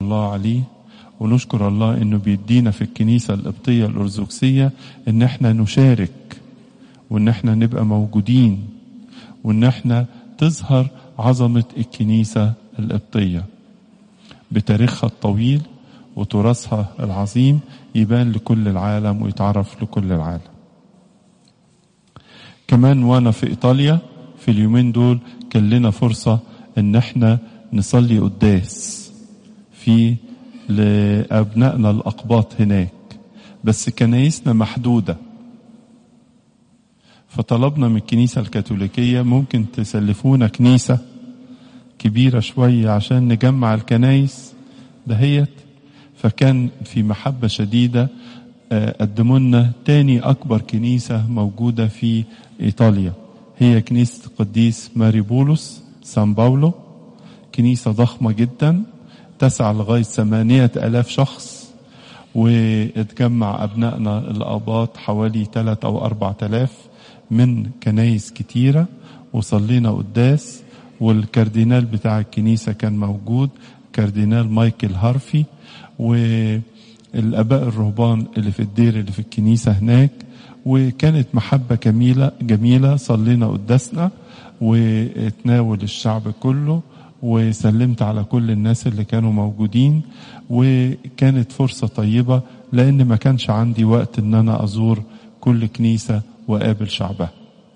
الله عليه ونشكر الله انه بيدينا في الكنيسة القبطية الارثوذكسية ان احنا نشارك وان احنا نبقى موجودين وان احنا تظهر عظمة الكنيسة القبطية بتاريخها الطويل وتراثها العظيم يبان لكل العالم ويتعرف لكل العالم كمان وانا في ايطاليا في اليومين دول كان لنا فرصة ان احنا نصلي قداس في لابنائنا الاقباط هناك بس كنايسنا محدودة فطلبنا من الكنيسة الكاثوليكية ممكن تسلفونا كنيسة كبيرة شوية عشان نجمع الكنايس دهيت فكان في محبة شديدة قدموا لنا تاني أكبر كنيسة موجودة في إيطاليا هي كنيسة القديس ماري بولس سان باولو كنيسة ضخمة جدا تسع لغاية ثمانية ألاف شخص واتجمع أبنائنا الآباط حوالي ثلاث أو أربع تلاف من كنايس كتيرة وصلينا قداس والكاردينال بتاع الكنيسة كان موجود كاردينال مايكل هارفي والآباء الرهبان اللي في الدير اللي في الكنيسة هناك وكانت محبة جميلة جميلة صلينا قداسنا وتناول الشعب كله وسلمت على كل الناس اللي كانوا موجودين وكانت فرصة طيبة لأن ما كانش عندي وقت إن أنا أزور كل كنيسة وأقابل شعبها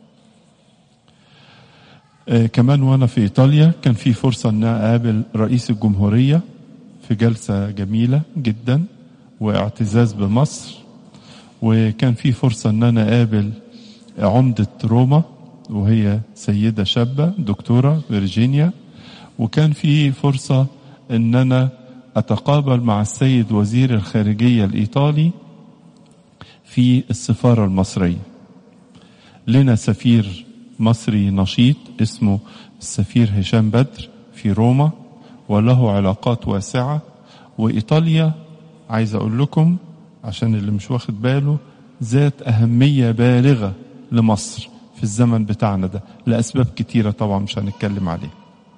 آه كمان وأنا في إيطاليا كان في فرصة إن أقابل رئيس الجمهورية في جلسة جميلة جدا واعتزاز بمصر وكان في فرصة ان انا اقابل عمدة روما وهي سيدة شابة دكتورة فيرجينيا وكان في فرصة ان انا اتقابل مع السيد وزير الخارجية الايطالي في السفارة المصرية لنا سفير مصري نشيط اسمه السفير هشام بدر في روما وله علاقات واسعة وإيطاليا عايز أقول لكم عشان اللي مش واخد باله ذات أهمية بالغة لمصر في الزمن بتاعنا ده لأسباب كتيرة طبعا مش هنتكلم عليها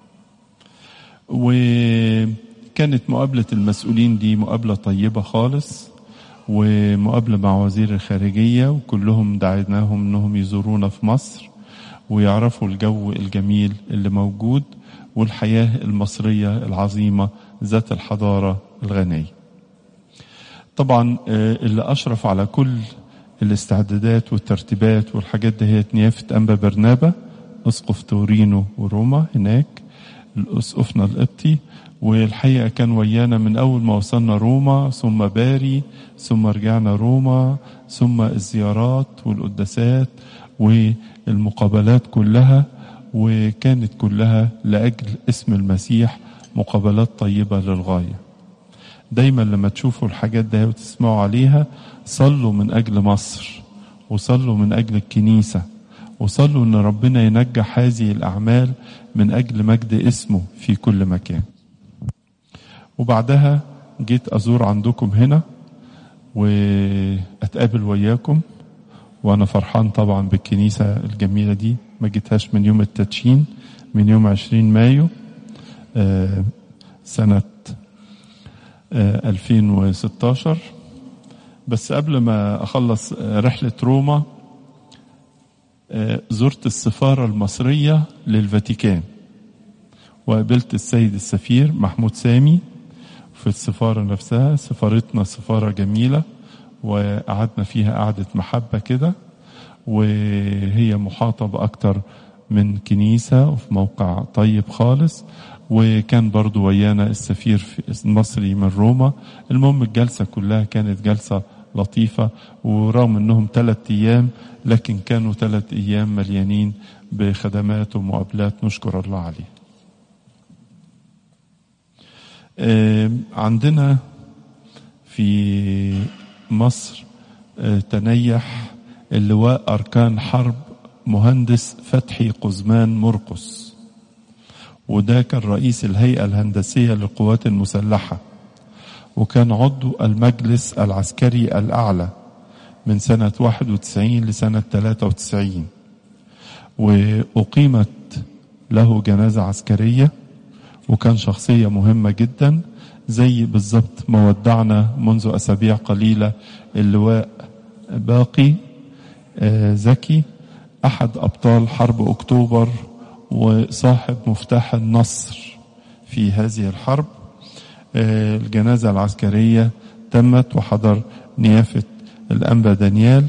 وكانت مقابلة المسؤولين دي مقابلة طيبة خالص ومقابلة مع وزير الخارجية وكلهم دعيناهم انهم يزورونا في مصر ويعرفوا الجو الجميل اللي موجود والحياة المصرية العظيمة ذات الحضارة الغنية طبعا اللي أشرف على كل الاستعدادات والترتيبات والحاجات دي هي نيافة أنبا برنابا أسقف تورينو وروما هناك الأسقفنا القبطي والحقيقة كان ويانا من أول ما وصلنا روما ثم باري ثم رجعنا روما ثم الزيارات والقداسات والمقابلات كلها وكانت كلها لأجل اسم المسيح مقابلات طيبة للغاية دايما لما تشوفوا الحاجات دي وتسمعوا عليها صلوا من أجل مصر وصلوا من أجل الكنيسة وصلوا أن ربنا ينجح هذه الأعمال من أجل مجد اسمه في كل مكان وبعدها جيت أزور عندكم هنا وأتقابل وياكم وأنا فرحان طبعا بالكنيسة الجميلة دي ما جيتهاش من يوم التدشين من يوم 20 مايو آه سنة آه 2016 بس قبل ما أخلص رحلة روما آه زرت السفارة المصرية للفاتيكان وقابلت السيد السفير محمود سامي في السفارة نفسها سفارتنا سفارة جميلة وقعدنا فيها قعدة محبة كده وهي محاطة بأكتر من كنيسة وفي موقع طيب خالص وكان برضو ويانا السفير المصري من روما المهم الجلسة كلها كانت جلسة لطيفة ورغم انهم ثلاثة ايام لكن كانوا ثلاثة ايام مليانين بخدمات ومقابلات نشكر الله عليه عندنا في مصر تنيح اللواء أركان حرب مهندس فتحي قزمان مرقس وده كان رئيس الهيئة الهندسية للقوات المسلحة وكان عضو المجلس العسكري الأعلى من سنة 91 لسنة 93 وأقيمت له جنازة عسكرية وكان شخصية مهمة جدا زي بالظبط ما ودعنا منذ أسابيع قليلة اللواء باقي آه، زكي أحد أبطال حرب أكتوبر وصاحب مفتاح النصر في هذه الحرب آه، الجنازة العسكرية تمت وحضر نيافة الأنبا دانيال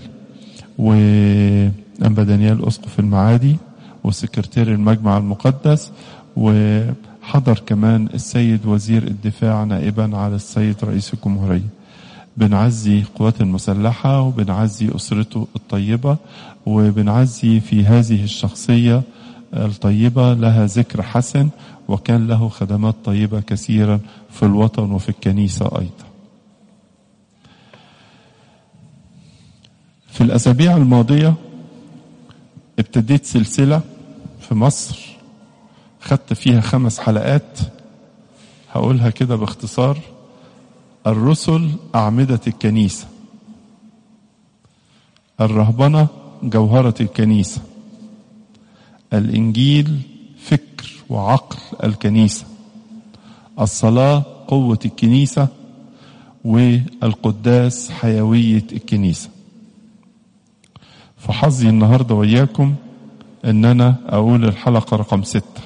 وأنبا دانيال أسقف المعادي وسكرتير المجمع المقدس وحضر كمان السيد وزير الدفاع نائبا على السيد رئيس الجمهورية بنعزي قوات المسلحة وبنعزي أسرته الطيبة وبنعزي في هذه الشخصية الطيبة لها ذكر حسن وكان له خدمات طيبة كثيرا في الوطن وفي الكنيسة أيضا في الأسابيع الماضية ابتديت سلسلة في مصر خدت فيها خمس حلقات هقولها كده باختصار الرسل أعمدة الكنيسة الرهبنة جوهرة الكنيسة الإنجيل فكر وعقل الكنيسة الصلاة قوة الكنيسة والقداس حيوية الكنيسة فحظي النهاردة وياكم ان انا اقول الحلقة رقم ستة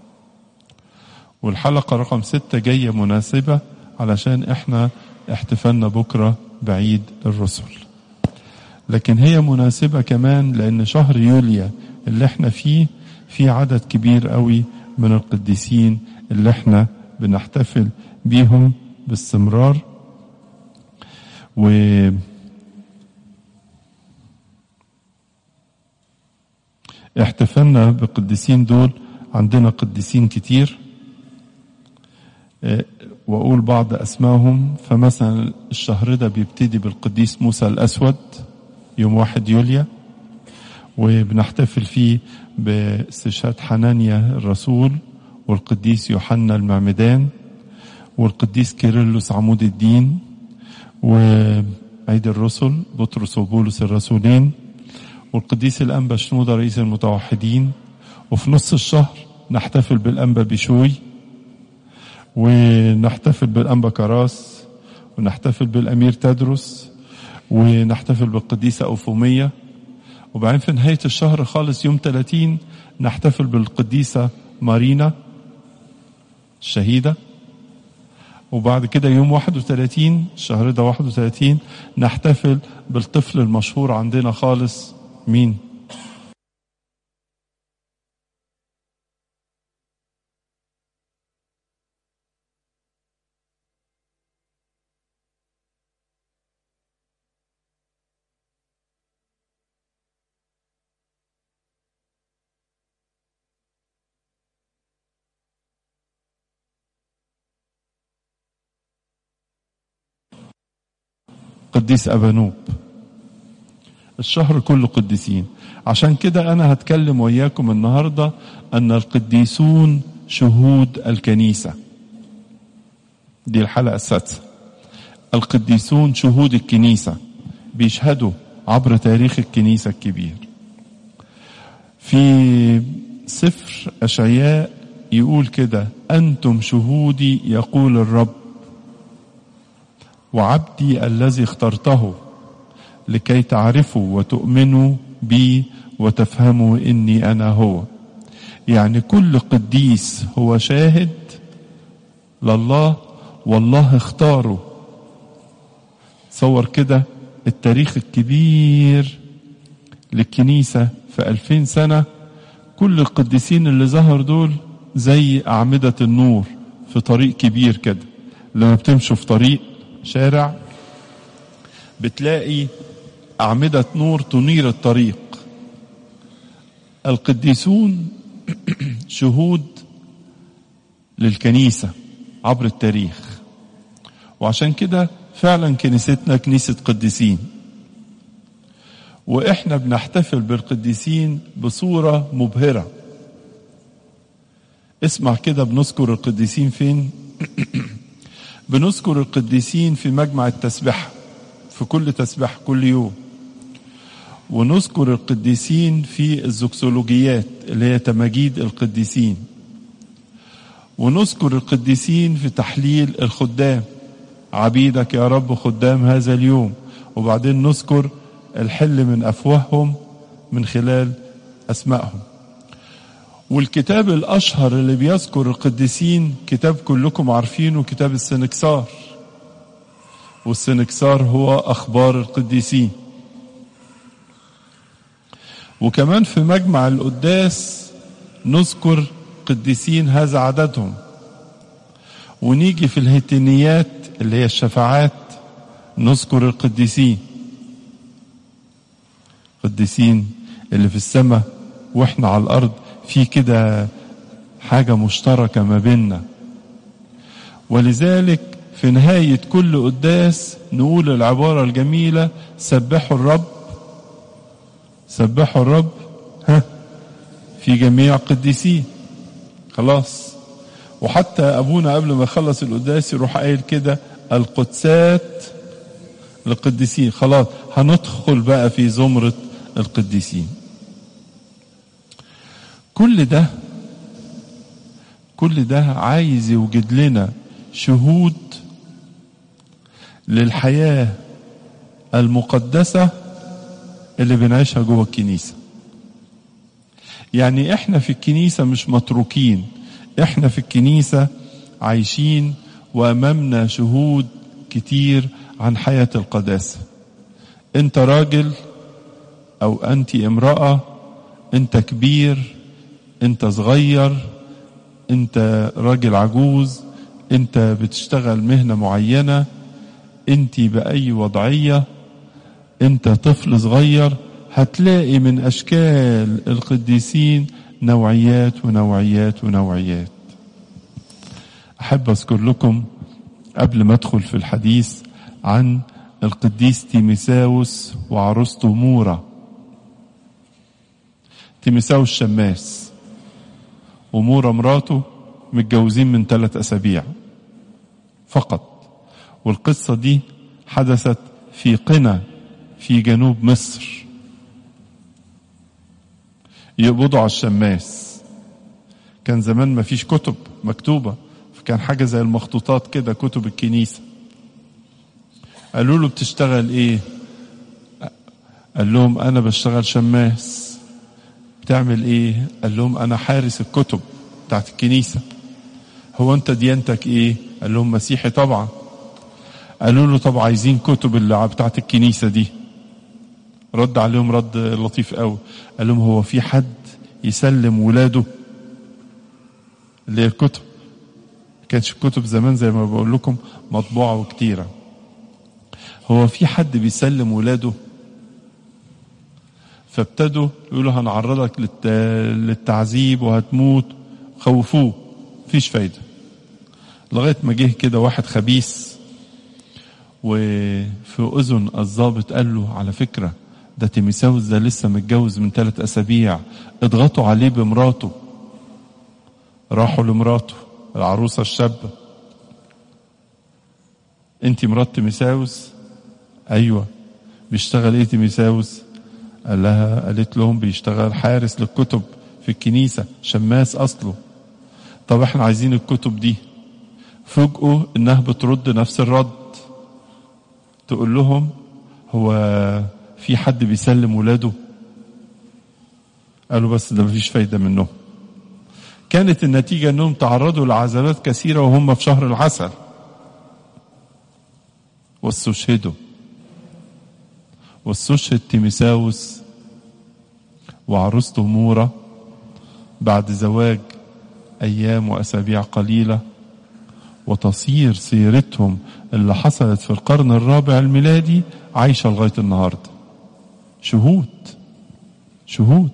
والحلقة رقم ستة جاية مناسبة علشان احنا احتفالنا بكرة بعيد الرسل لكن هي مناسبة كمان لان شهر يوليا اللي احنا فيه في عدد كبير قوي من القديسين اللي احنا بنحتفل بيهم باستمرار و احتفلنا بالقديسين دول عندنا قديسين كتير اه، واقول بعض اسمائهم فمثلا الشهر ده بيبتدي بالقديس موسى الاسود يوم واحد يوليا وبنحتفل فيه باستشهاد حنانيا الرسول والقديس يوحنا المعمدان والقديس كيرلس عمود الدين وعيد الرسل بطرس وبولس الرسولين والقديس الأنبا شنودة رئيس المتوحدين وفي نص الشهر نحتفل بالأنبا بشوي ونحتفل بالأنبا كراس ونحتفل بالأمير تدرس ونحتفل بالقديسة أوفومية وبعدين في نهاية الشهر خالص يوم 30 نحتفل بالقديسة مارينا الشهيدة وبعد كده يوم 31 الشهر ده 31 نحتفل بالطفل المشهور عندنا خالص مين؟ قديس أبانوب الشهر كله قديسين عشان كده أنا هتكلم وياكم النهاردة أن القديسون شهود الكنيسة دي الحلقة السادسة القديسون شهود الكنيسة بيشهدوا عبر تاريخ الكنيسة الكبير في سفر أشعياء يقول كده أنتم شهودي يقول الرب وعبدي الذي اخترته لكي تعرفوا وتؤمنوا بي وتفهموا اني انا هو يعني كل قديس هو شاهد لله والله اختاره تصور كده التاريخ الكبير للكنيسة في ألفين سنة كل القديسين اللي ظهر دول زي أعمدة النور في طريق كبير كده لما بتمشوا في طريق شارع بتلاقي أعمدة نور تنير الطريق القديسون شهود للكنيسة عبر التاريخ وعشان كده فعلا كنيستنا كنيسة قديسين واحنا بنحتفل بالقديسين بصورة مبهرة اسمع كده بنذكر القديسين فين بنذكر القديسين في مجمع التسبحة في كل تسبحة كل يوم ونذكر القديسين في الزوكسولوجيات اللي هي تماجيد القديسين ونذكر القديسين في تحليل الخدام عبيدك يا رب خدام هذا اليوم وبعدين نذكر الحل من أفواههم من خلال أسمائهم والكتاب الأشهر اللي بيذكر القديسين كتاب كلكم عارفينه كتاب السنكسار والسنكسار هو أخبار القديسين وكمان في مجمع القداس نذكر قديسين هذا عددهم ونيجي في الهتنيات اللي هي الشفاعات نذكر القديسين قديسين اللي في السماء واحنا على الارض في كده حاجه مشتركه ما بيننا ولذلك في نهايه كل قداس نقول العباره الجميله سبحوا الرب سبحوا الرب ها في جميع قديسين خلاص وحتى ابونا قبل ما يخلص القداس يروح قايل كده القدسات للقديسين خلاص هندخل بقى في زمرة القديسين كل ده كل ده عايز يوجد لنا شهود للحياة المقدسة اللي بنعيشها جوه الكنيسة يعني احنا في الكنيسة مش متروكين احنا في الكنيسة عايشين وامامنا شهود كتير عن حياة القداسة انت راجل او انت امرأة انت كبير انت صغير انت راجل عجوز انت بتشتغل مهنة معينة انت بأي وضعية انت طفل صغير هتلاقي من اشكال القديسين نوعيات ونوعيات ونوعيات احب اذكر لكم قبل ما ادخل في الحديث عن القديس تيميساوس وعروسته مورا تيميساوس شماس ومورا مراته متجوزين من ثلاث اسابيع فقط والقصه دي حدثت في قنا في جنوب مصر يقبضوا على الشماس كان زمان ما فيش كتب مكتوبة فكان حاجة زي المخطوطات كده كتب الكنيسة قالوا له بتشتغل ايه قال لهم انا بشتغل شماس بتعمل ايه قال لهم انا حارس الكتب بتاعت الكنيسة هو انت ديانتك ايه قال لهم مسيحي طبعا قالوا له طب عايزين كتب اللي بتاعت الكنيسة دي رد عليهم رد لطيف قوي قال لهم هو في حد يسلم ولاده اللي هي الكتب كانتش الكتب زمان زي ما بقول لكم مطبوعة وكتيرة هو في حد بيسلم ولاده فابتدوا يقولوا هنعرضك للت... للتعذيب وهتموت خوفوه مفيش فايدة لغاية ما جه كده واحد خبيث وفي أذن الضابط قال له على فكرة ده تيميساوس ده لسه متجوز من ثلاث أسابيع اضغطوا عليه بمراته راحوا لمراته العروسة الشابة انت مرات تيميساوس ايوه بيشتغل ايه تيميساوس قال لها قالت لهم بيشتغل حارس للكتب في الكنيسة شماس اصله طب احنا عايزين الكتب دي فوجئوا انها بترد نفس الرد تقول لهم هو في حد بيسلم ولاده قالوا بس ده مفيش فايدة منهم كانت النتيجة انهم تعرضوا لعذابات كثيرة وهم في شهر العسل واستشهدوا واستشهد تيميساوس وعروسته مورا بعد زواج ايام واسابيع قليله وتصير سيرتهم اللي حصلت في القرن الرابع الميلادي عايشه لغايه النهارده شهود شهود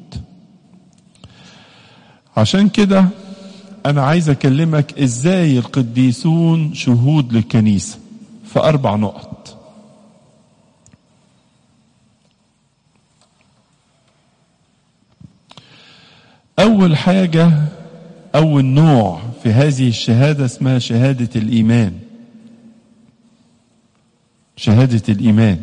عشان كده انا عايز اكلمك ازاي القديسون شهود للكنيسه في اربع نقط اول حاجه اول نوع في هذه الشهاده اسمها شهاده الايمان شهاده الايمان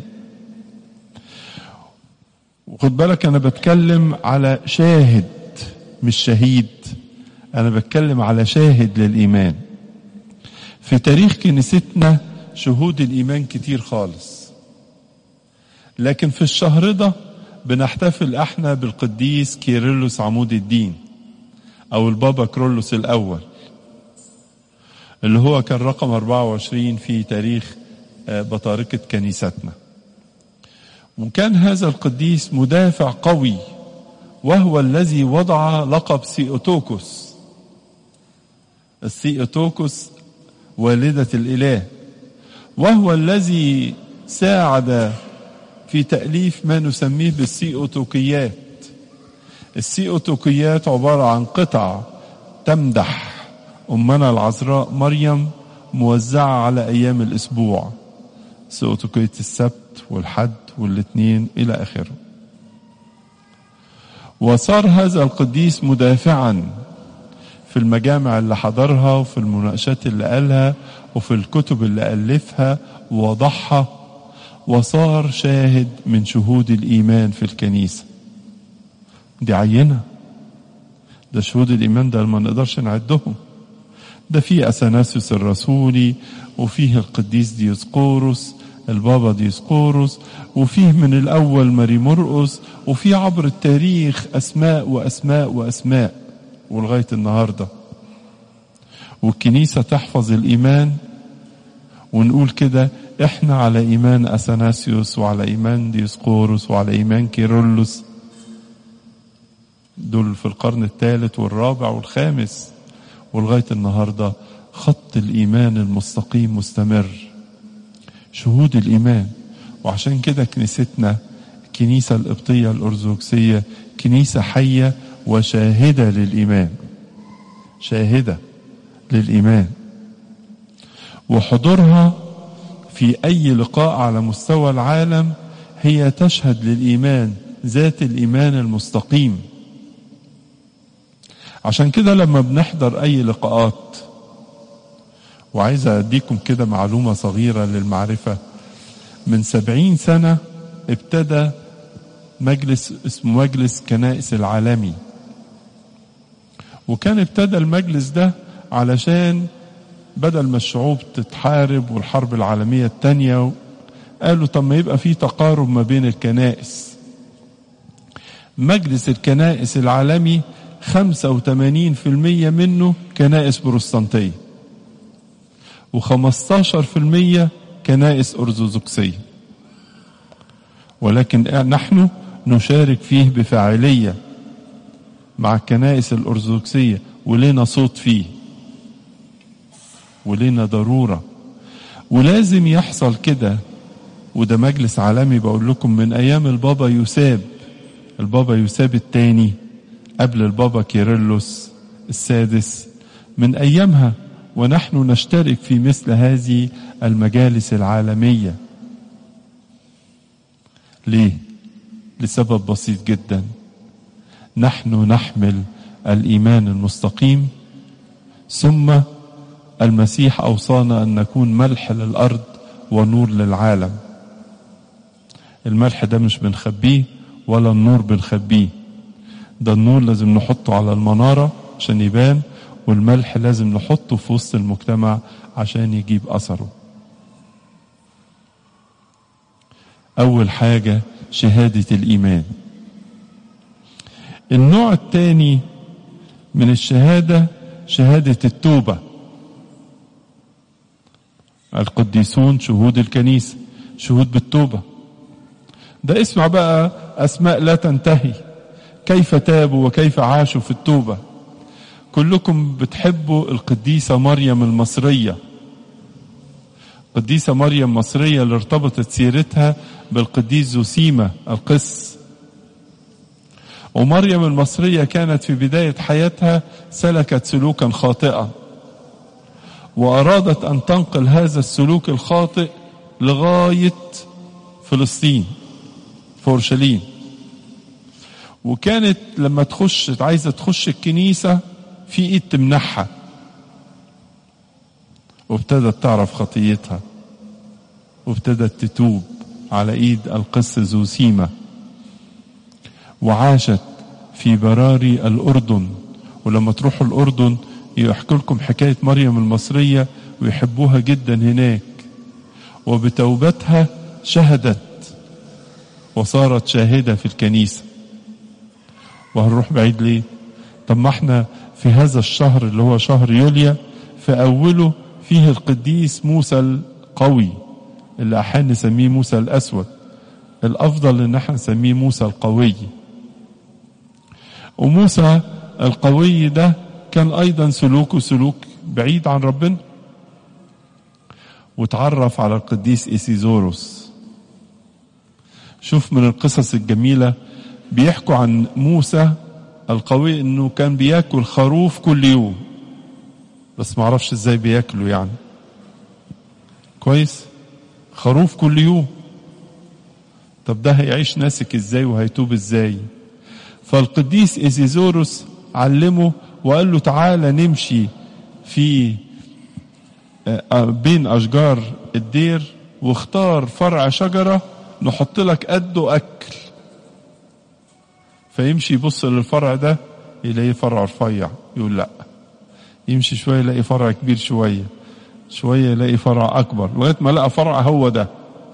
وخد بالك انا بتكلم على شاهد مش شهيد أنا بتكلم على شاهد للإيمان في تاريخ كنيستنا شهود الإيمان كتير خالص لكن في الشهر ده بنحتفل احنا بالقديس كيرلس عمود الدين او البابا كرولوس الاول اللي هو كان رقم 24 في تاريخ بطاركة كنيستنا وكان هذا القديس مدافع قوي وهو الذي وضع لقب سيوتوكوس السيوتوكوس والدة الإله وهو الذي ساعد في تأليف ما نسميه بالسيوتوكيات السيوتوكيات عبارة عن قطع تمدح أمنا العذراء مريم موزعة على أيام الأسبوع سيوتوكية السبت والحد والاثنين إلى آخره وصار هذا القديس مدافعا في المجامع اللي حضرها وفي المناقشات اللي قالها وفي الكتب اللي ألفها ووضعها وصار شاهد من شهود الإيمان في الكنيسة دي عينة ده شهود الإيمان ده ما نقدرش نعدهم ده فيه أثناسيوس الرسولي وفيه القديس ديوسقوروس البابا ديوسقوروس وفيه من الأول ماري مرقس وفيه عبر التاريخ أسماء وأسماء وأسماء ولغاية النهاردة والكنيسة تحفظ الإيمان ونقول كده احنا على ايمان اثناسيوس وعلى ايمان ديسقورس وعلى ايمان كيرلس دول في القرن الثالث والرابع والخامس ولغايه النهارده خط الايمان المستقيم مستمر شهود الايمان وعشان كده كنيستنا الكنيسه القبطيه الارثوذكسيه كنيسه حيه وشاهده للايمان شاهده للايمان وحضورها في أي لقاء على مستوى العالم هي تشهد للإيمان ذات الإيمان المستقيم عشان كده لما بنحضر أي لقاءات وعايز أديكم كده معلومة صغيرة للمعرفة من سبعين سنة ابتدى مجلس اسمه مجلس كنائس العالمي وكان ابتدى المجلس ده علشان بدل ما الشعوب تتحارب والحرب العالمية التانية قالوا طب ما يبقى في تقارب ما بين الكنائس مجلس الكنائس العالمي 85% منه كنائس بروستانتية و15% كنائس أرثوذكسية ولكن نحن نشارك فيه بفاعلية مع الكنائس الأرثوذكسية ولنا صوت فيه ولنا ضرورة ولازم يحصل كده وده مجلس عالمي بقول لكم من أيام البابا يساب البابا يساب الثاني قبل البابا كيرلس السادس من أيامها ونحن نشترك في مثل هذه المجالس العالمية ليه؟ لسبب بسيط جدا نحن نحمل الإيمان المستقيم ثم المسيح أوصانا أن نكون ملح للأرض ونور للعالم الملح ده مش بنخبيه ولا النور بنخبيه ده النور لازم نحطه على المنارة عشان يبان والملح لازم نحطه في وسط المجتمع عشان يجيب أثره أول حاجة شهادة الإيمان النوع الثاني من الشهادة شهادة التوبة القديسون شهود الكنيسة شهود بالتوبة ده اسمع بقى أسماء لا تنتهي كيف تابوا وكيف عاشوا في التوبة كلكم بتحبوا القديسة مريم المصرية قديسة مريم مصرية اللي ارتبطت سيرتها بالقديس زوسيما القس ومريم المصرية كانت في بداية حياتها سلكت سلوكا خاطئا وأرادت أن تنقل هذا السلوك الخاطئ لغاية فلسطين في أورشليم وكانت لما تخش عايزة تخش الكنيسة في إيد تمنحها وابتدت تعرف خطيتها وابتدت تتوب على ايد القس زوسيما وعاشت في براري الاردن ولما تروحوا الأردن يحكوا لكم حكاية مريم المصرية ويحبوها جدا هناك وبتوبتها شهدت وصارت شاهدة في الكنيسة وهنروح بعيد ليه طب ما احنا في هذا الشهر اللي هو شهر يوليا في أوله فيه القديس موسى القوي اللي أحيانا نسميه موسى الأسود الأفضل إن احنا نسميه موسى القوي وموسى القوي ده كان أيضا سلوكه سلوك بعيد عن ربنا وتعرف على القديس إيسيزوروس شوف من القصص الجميلة بيحكوا عن موسى القوي انه كان بياكل خروف كل يوم بس معرفش ازاي بياكله يعني كويس خروف كل يوم طب ده هيعيش ناسك ازاي وهيتوب ازاي فالقديس إيزيزوروس علمه وقال له تعالى نمشي في بين أشجار الدير واختار فرع شجرة نحط لك قده أكل فيمشي يبص للفرع ده يلاقيه فرع رفيع يقول لا يمشي شوية يلاقي فرع كبير شوية شوية يلاقي فرع أكبر لغاية ما لقى فرع هو ده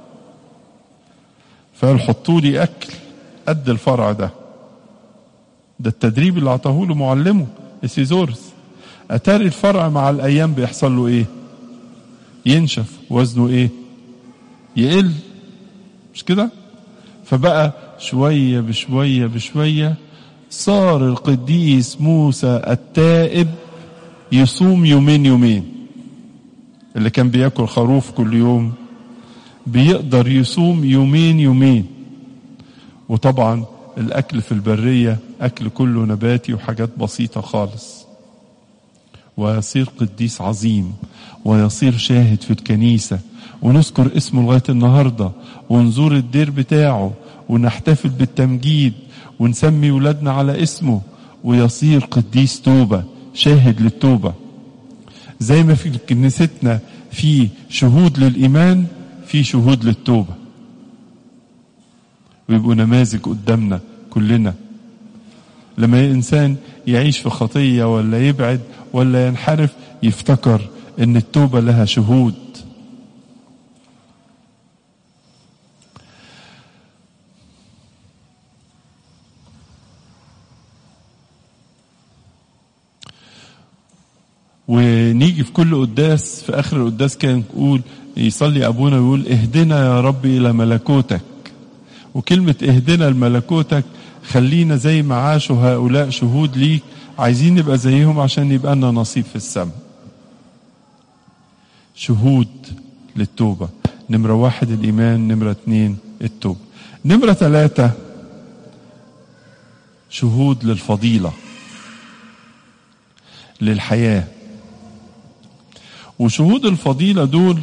فقال حطوا لي أكل قد الفرع ده ده التدريب اللي أعطاه له معلمه إسيزورس أتاري الفرع مع الأيام بيحصل له إيه ينشف وزنه إيه يقل مش كده فبقى شوية بشوية بشوية صار القديس موسى التائب يصوم يومين يومين اللي كان بياكل خروف كل يوم بيقدر يصوم يومين يومين وطبعا الاكل في البرية اكل كله نباتي وحاجات بسيطة خالص ويصير قديس عظيم ويصير شاهد في الكنيسة ونذكر اسمه لغاية النهاردة ونزور الدير بتاعه ونحتفل بالتمجيد ونسمي ولادنا على اسمه ويصير قديس توبة شاهد للتوبة زي ما في كنيستنا في شهود للإيمان في شهود للتوبة ويبقوا نماذج قدامنا كلنا لما إنسان يعيش في خطية ولا يبعد ولا ينحرف يفتكر ان التوبة لها شهود ونيجي في كل قداس في اخر القداس كان يقول يصلي ابونا ويقول اهدنا يا رب الى ملكوتك وكلمة اهدنا لملكوتك خلينا زي ما عاشوا هؤلاء شهود ليك عايزين نبقى زيهم عشان يبقى لنا نصيب في السماء شهود للتوبة نمرة واحد الإيمان نمرة اتنين التوبة نمرة ثلاثة شهود للفضيلة للحياة وشهود الفضيلة دول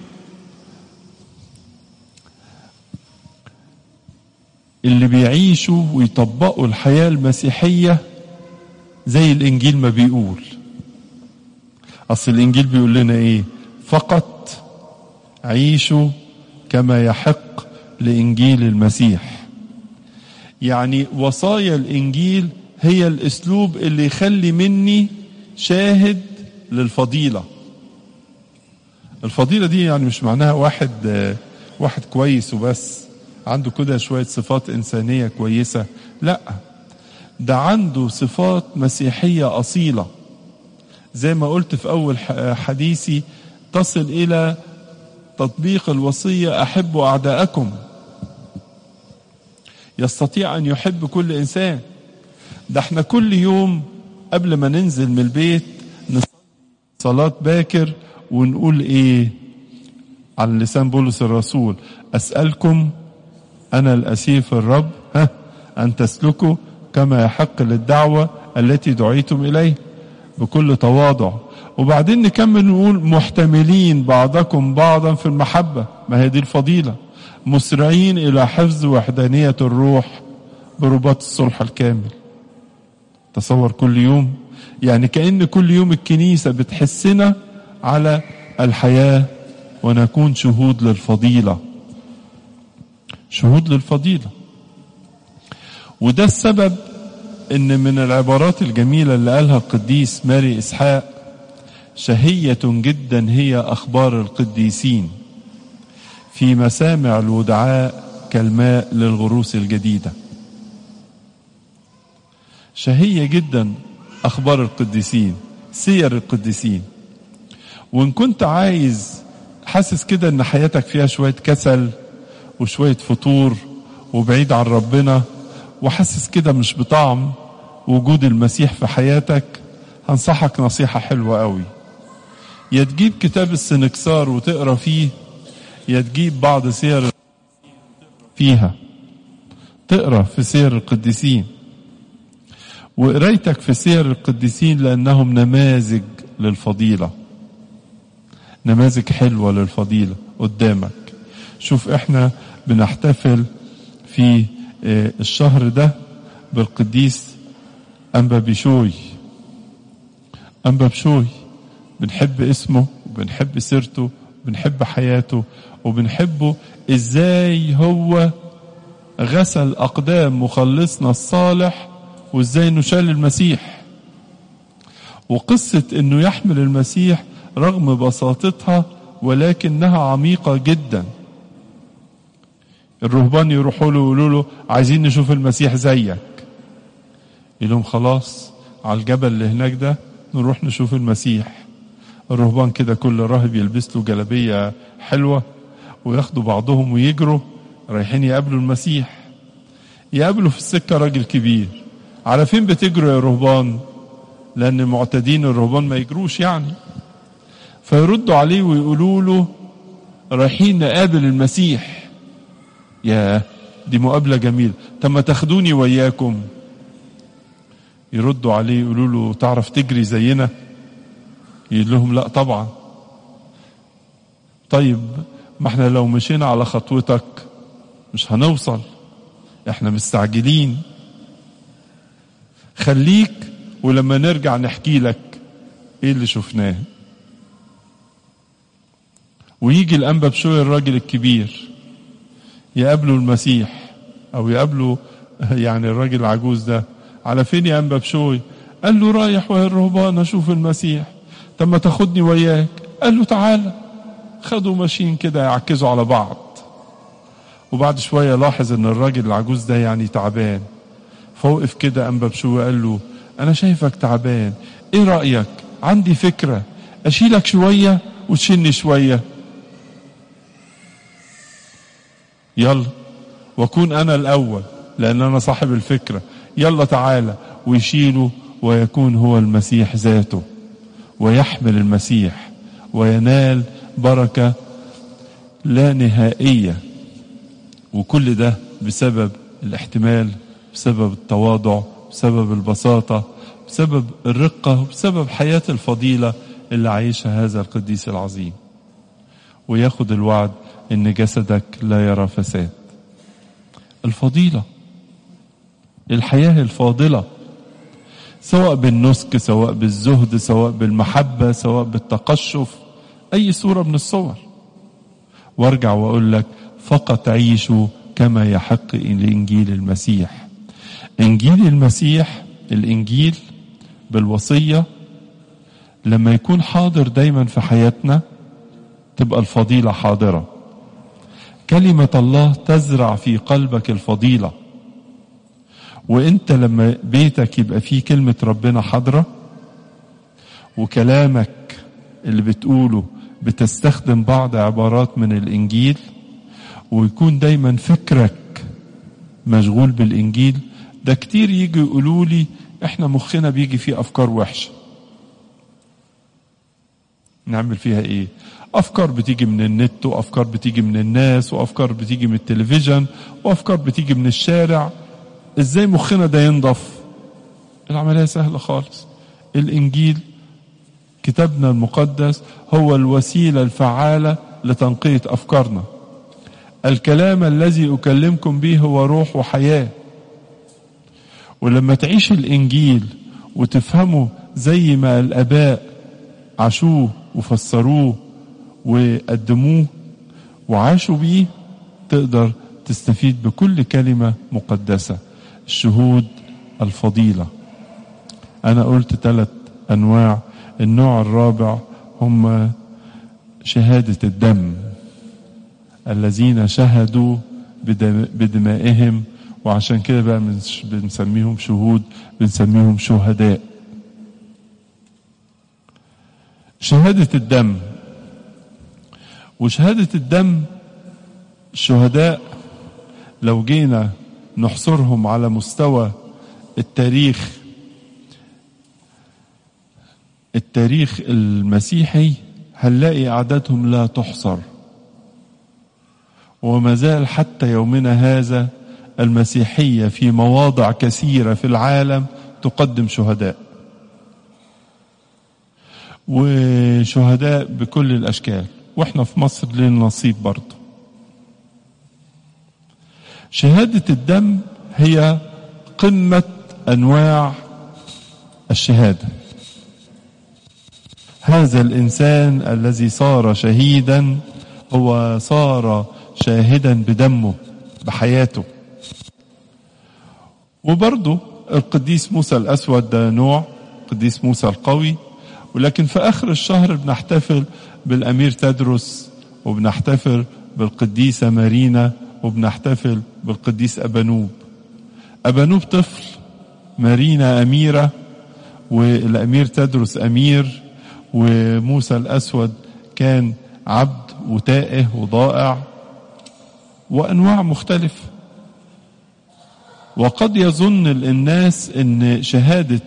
اللي بيعيشوا ويطبقوا الحياة المسيحية زي الإنجيل ما بيقول أصل الإنجيل بيقول لنا إيه فقط عيشوا كما يحق لإنجيل المسيح يعني وصايا الإنجيل هي الأسلوب اللي يخلي مني شاهد للفضيلة الفضيلة دي يعني مش معناها واحد واحد كويس وبس عنده كده شوية صفات إنسانية كويسة لا ده عنده صفات مسيحية أصيلة زي ما قلت في أول حديثي تصل إلى تطبيق الوصية أحبوا أعداءكم يستطيع أن يحب كل إنسان ده احنا كل يوم قبل ما ننزل من البيت نصلي صلاة باكر ونقول ايه على لسان بولس الرسول أسألكم أنا الأسيف الرب ها أن تسلكوا كما يحق للدعوة التي دعيتم إليه بكل تواضع وبعدين نكمل نقول محتملين بعضكم بعضا في المحبة ما هي دي الفضيلة مسرعين إلى حفظ وحدانية الروح برباط الصلح الكامل تصور كل يوم يعني كأن كل يوم الكنيسة بتحسنا على الحياة ونكون شهود للفضيلة شهود للفضيلة وده السبب ان من العبارات الجميلة اللي قالها القديس ماري اسحاق شهية جدا هي اخبار القديسين في مسامع الودعاء كالماء للغروس الجديدة شهية جدا اخبار القديسين سير القديسين وان كنت عايز حاسس كده ان حياتك فيها شوية كسل وشوية فطور وبعيد عن ربنا وحاسس كده مش بطعم وجود المسيح في حياتك هنصحك نصيحة حلوة قوي يا تجيب كتاب السنكسار وتقرا فيه يا تجيب بعض سير فيها تقرا في سير القديسين وقرايتك في سير القديسين لانهم نماذج للفضيله نماذج حلوه للفضيله قدامك شوف احنا بنحتفل في الشهر ده بالقديس أنبا بشوي أنبا بشوي بنحب اسمه وبنحب سيرته بنحب حياته وبنحبه ازاي هو غسل أقدام مخلصنا الصالح وازاي انه شال المسيح وقصة انه يحمل المسيح رغم بساطتها ولكنها عميقة جدا الرهبان يروحوا له ويقولوا له عايزين نشوف المسيح زيك يقول لهم خلاص على الجبل اللي هناك ده نروح نشوف المسيح الرهبان كده كل راهب يلبس له جلابية حلوة وياخدوا بعضهم ويجروا رايحين يقابلوا المسيح يقابلوا في السكة راجل كبير على فين بتجروا يا رهبان لأن معتادين الرهبان ما يجروش يعني فيردوا عليه ويقولوا له رايحين نقابل المسيح يا دي مقابلة جميلة طب ما تاخدوني وياكم يردوا عليه يقولوا له تعرف تجري زينا يقول لهم لا طبعا طيب ما احنا لو مشينا على خطوتك مش هنوصل احنا مستعجلين خليك ولما نرجع نحكي لك ايه اللي شفناه ويجي الانبا بشوي الراجل الكبير يقابلوا المسيح او يقابلوا يعني الراجل العجوز ده على فين يا انبا بشوي قال له رايح وهي الرهبان اشوف المسيح طب ما تاخدني وياك قال له تعالى خدوا ماشيين كده يعكزوا على بعض وبعد شويه لاحظ ان الراجل العجوز ده يعني تعبان فوقف كده انبا بشوي قال له انا شايفك تعبان ايه رايك عندي فكره اشيلك شويه وتشيلني شويه يلا واكون انا الاول لان انا صاحب الفكره يلا تعالى ويشيله ويكون هو المسيح ذاته ويحمل المسيح وينال بركه لا نهائيه وكل ده بسبب الاحتمال بسبب التواضع بسبب البساطه بسبب الرقه وبسبب حياه الفضيله اللي عايشها هذا القديس العظيم وياخد الوعد ان جسدك لا يرى فساد الفضيله الحياه الفاضله سواء بالنسك سواء بالزهد سواء بالمحبه سواء بالتقشف اي صوره من الصور وارجع واقول لك فقط عيشوا كما يحق الانجيل المسيح انجيل المسيح الانجيل بالوصيه لما يكون حاضر دايما في حياتنا تبقى الفضيله حاضره كلمه الله تزرع في قلبك الفضيله وانت لما بيتك يبقى فيه كلمه ربنا حاضره وكلامك اللي بتقوله بتستخدم بعض عبارات من الانجيل ويكون دايما فكرك مشغول بالانجيل ده كتير يجي يقولوا لي احنا مخنا بيجي فيه افكار وحشه نعمل فيها ايه افكار بتيجي من النت وافكار بتيجي من الناس وافكار بتيجي من التلفزيون وافكار بتيجي من الشارع ازاي مخنا ده ينضف العمليه سهله خالص الانجيل كتابنا المقدس هو الوسيله الفعاله لتنقيه افكارنا الكلام الذي اكلمكم به هو روح وحياه ولما تعيش الانجيل وتفهمه زي ما الاباء عاشوه وفسروه وقدموه وعاشوا بيه تقدر تستفيد بكل كلمة مقدسة الشهود الفضيلة أنا قلت ثلاث أنواع النوع الرابع هم شهادة الدم الذين شهدوا بدم بدمائهم وعشان كده بقى مش بنسميهم شهود بنسميهم شهداء شهادة الدم وشهادة الدم الشهداء لو جينا نحصرهم على مستوى التاريخ التاريخ المسيحي هنلاقي أعدادهم لا تحصر وما زال حتى يومنا هذا المسيحية في مواضع كثيرة في العالم تقدم شهداء وشهداء بكل الأشكال واحنا في مصر لنا نصيب برضه شهادة الدم هي قمة أنواع الشهادة هذا الإنسان الذي صار شهيدا هو صار شاهدا بدمه بحياته وبرضه القديس موسى الأسود ده نوع قديس موسى القوي ولكن في آخر الشهر بنحتفل بالأمير تدرس وبنحتفل بالقديسة مارينا وبنحتفل بالقديس أبانوب أبانوب طفل مارينا أميرة والأمير تدرس أمير وموسى الأسود كان عبد وتائه وضائع وأنواع مختلفة وقد يظن الناس ان شهادة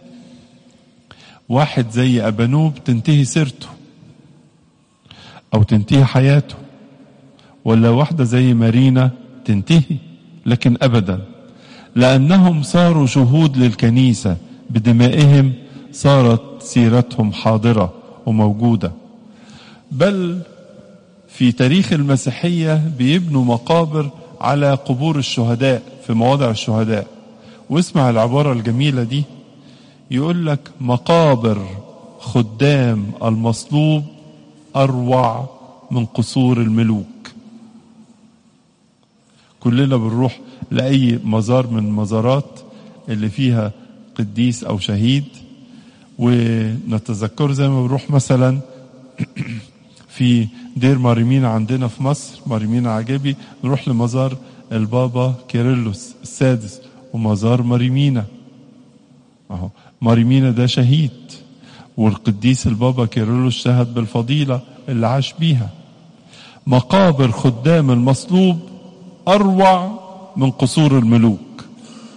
واحد زي أبانوب تنتهي سيرته أو تنتهي حياته ولا واحدة زي مارينا تنتهي لكن أبدا لأنهم صاروا شهود للكنيسة بدمائهم صارت سيرتهم حاضرة وموجودة بل في تاريخ المسيحية بيبنوا مقابر على قبور الشهداء في مواضع الشهداء واسمع العبارة الجميلة دي يقول لك مقابر خدام المصلوب أروع من قصور الملوك كلنا بنروح لأي مزار من المزارات اللي فيها قديس أو شهيد ونتذكر زي ما بنروح مثلا في دير ماريمينا عندنا في مصر ماريمينا عجبي نروح لمزار البابا كيرلس السادس ومزار ماريمينا اهو ماريمينا ده شهيد والقديس البابا كيرلس شهد بالفضيلة اللي عاش بيها مقابر خدام المصلوب أروع من قصور الملوك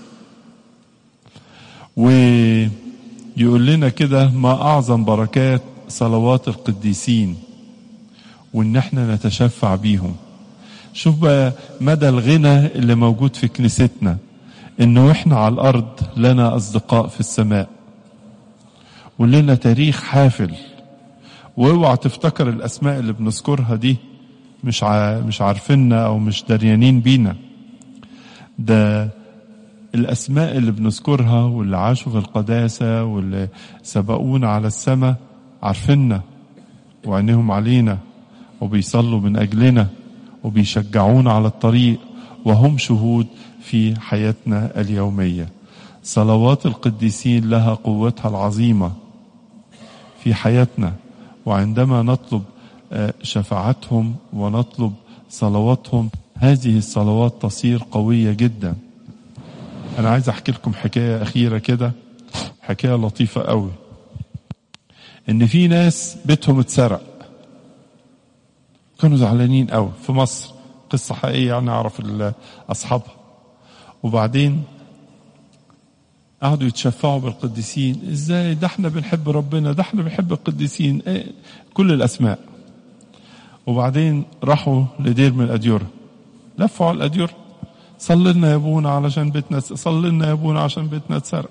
ويقول لنا كده ما أعظم بركات صلوات القديسين وإن احنا نتشفع بيهم شوف بقى مدى الغنى اللي موجود في كنيستنا انه احنا على الارض لنا اصدقاء في السماء ولنا تاريخ حافل واوعى تفتكر الاسماء اللي بنذكرها دي مش ع... مش عارفيننا او مش دريانين بينا ده الاسماء اللي بنذكرها واللي عاشوا في القداسه واللي سبقونا على السماء عارفيننا وعينيهم علينا وبيصلوا من اجلنا وبيشجعونا على الطريق وهم شهود في حياتنا اليوميه صلوات القديسين لها قوتها العظيمه في حياتنا وعندما نطلب شفاعتهم ونطلب صلواتهم هذه الصلوات تصير قويه جدا انا عايز احكي لكم حكايه اخيره كده حكايه لطيفه قوي ان في ناس بيتهم اتسرق كانوا زعلانين قوي في مصر قصه حقيقيه يعني اعرف اصحابها وبعدين قعدوا يتشفعوا بالقديسين ازاي ده احنا بنحب ربنا ده احنا بنحب القديسين ايه كل الاسماء وبعدين راحوا لدير من الاديره لفوا على الاديره صلي لنا يا ابونا علشان بيتنا صلي لنا يا ابونا عشان بيتنا اتسرق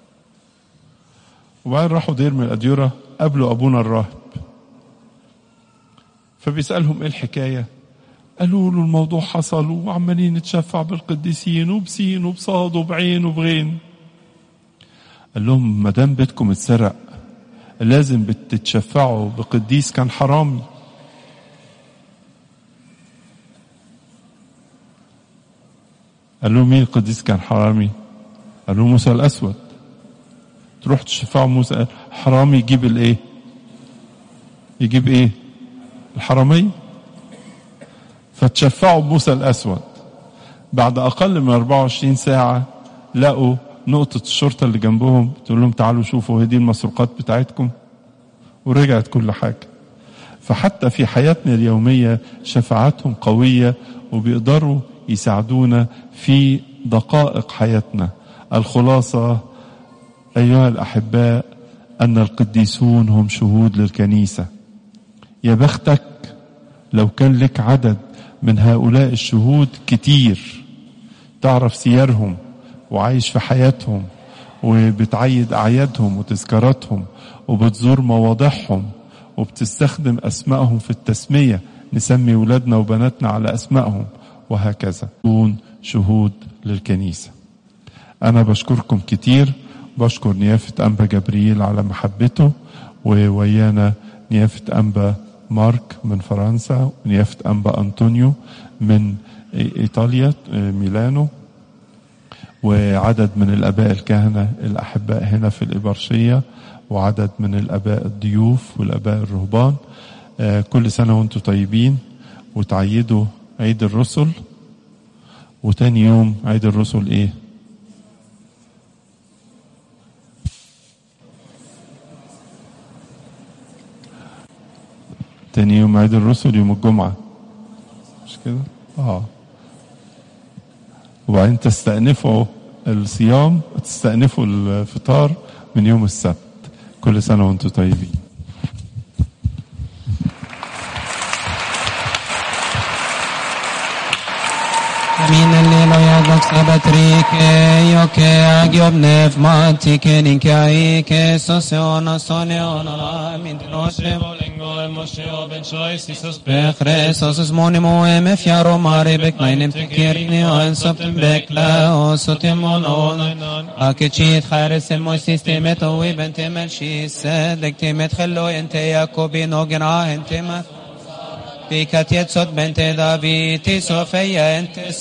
وبعدين راحوا دير من الاديره قابلوا ابونا الراهب فبيسالهم ايه الحكايه قالوا له الموضوع حصل وعمالين نتشفع بالقديسين وبسين وبصاد وبعين وبغين قال لهم ما دام بيتكم اتسرق لازم بتتشفعوا بقديس كان حرامي قال لهم مين القديس كان حرامي قال له موسى الأسود تروح تشفعوا موسى حرامي يجيب الايه يجيب ايه الحرامية فتشفعوا بموسى الأسود بعد أقل من 24 ساعة لقوا نقطة الشرطة اللي جنبهم تقول لهم تعالوا شوفوا هي دي المسروقات بتاعتكم ورجعت كل حاجة فحتى في حياتنا اليومية شفاعاتهم قوية وبيقدروا يساعدونا في دقائق حياتنا الخلاصة أيها الأحباء أن القديسون هم شهود للكنيسة يا بختك لو كان لك عدد من هؤلاء الشهود كتير تعرف سيرهم وعايش في حياتهم وبتعيد أعيادهم وتذكاراتهم وبتزور مواضعهم وبتستخدم أسمائهم في التسمية نسمي ولادنا وبناتنا على أسمائهم وهكذا تكون شهود للكنيسة أنا بشكركم كتير بشكر نيافة أنبا جبريل على محبته وويانا نيافة أنبا مارك من فرنسا ونيافة أنبا أنطونيو من إيطاليا ميلانو وعدد من الآباء الكهنة الأحباء هنا في الإبرشية وعدد من الآباء الضيوف والآباء الرهبان كل سنة وانتم طيبين وتعيدوا عيد الرسل وتاني يوم عيد الرسل ايه تاني يوم عيد الرسل يوم الجمعة مش كده اه وبعدين تستأنفوا الصيام تستأنفوا الفطار من يوم السبت كل سنة وانتم طيبين Min lilla vuxna Patrike, Joke, Agiob, Nevmatike, Ninkaike, Sosiona, Soniona, Min Dinoshe, Bolingo, Moshe, Ben Shois, Isus, Bechre, Sosus Monimo, Emef, Yaro, Mare, Bek, Meinem, Tekirni, Oen, Soptem, Bekla, O, Sotemon, On, Akechit, Chares, El Moisis, Temet, Owe, Ben Temel, Shis, Dek, Temet, Hello, Ente, Jacobi, Nogena, Ente, Math, بكت يتسد بنت دافيد صوفيا انت